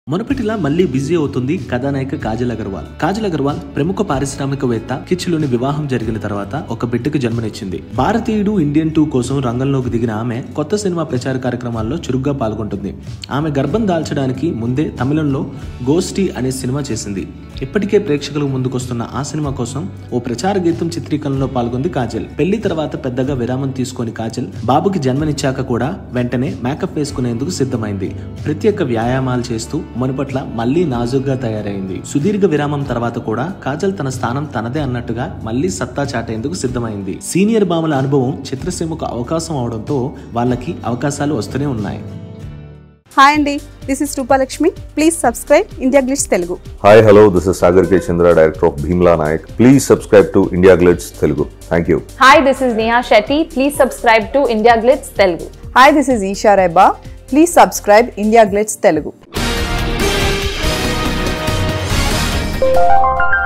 మునపటిలా మళ్ళీ బిజీ అవుతుంది కథానాయిక కాజల్ అగర్వాల్ కాజల్ అగర్వాల్ ప్రముఖ పారిశ్రామికవేత్త కిచ్లుని వివాహం జరిగిన తర్వాత ఒక బిడ్డకు జన్మనిచ్చింది భారతీయుడు ఇండియన్ టూ కోసం రంగంలోకి దిగిన ఆమె కొత్త సినిమా ప్రచార కార్యక్రమాల్లో చురుగ్గా పాల్గొంటుంది ఆమె గర్భం దాల్చడానికి ముందే తమిళంలో గోస్టి అనే సినిమా చేసింది ఇప్పటికే ప్రేక్షకులకు ముందుకొస్తున్న ఆ సినిమా కోసం ఓ ప్రచార గీతం చిత్రీకరణలో పాల్గొంది కాజల్ పెళ్లి తర్వాత పెద్దగా విరామం తీసుకొని కాజల్ బాబుకి జన్మనిచ్చాక కూడా వెంటనే మేకప్ వేసుకునేందుకు సిద్ధమైంది ప్రత్యేక వ్యాయామాలు చేస్తూ మునుపట్ల మళ్లీ నాజుగ్గా తయారైంది సుదీర్ఘ విరామం తర్వాత కూడా కాజల్ తన స్థానం తనదే అన్నట్టుగా మళ్లీ సత్తా చాటేందుకు సిద్ధమైంది సీనియర్ భామల అనుభవం చిత్రసీమకు అవకాశం అవడంతో వాళ్ళకి అవకాశాలు వస్తూనే ఉన్నాయి హాయ్ అండి this is Roopalakshmi please subscribe India Glitz Telugu hi hello this is Sagar K Chandra director of Bheemla Nayak please subscribe to India Glitz Telugu thank you Hi, this is Neha Shetty. Please subscribe to India Glitz Telugu. Hi this is Eesha Rebba please subscribe India Glitz Telugu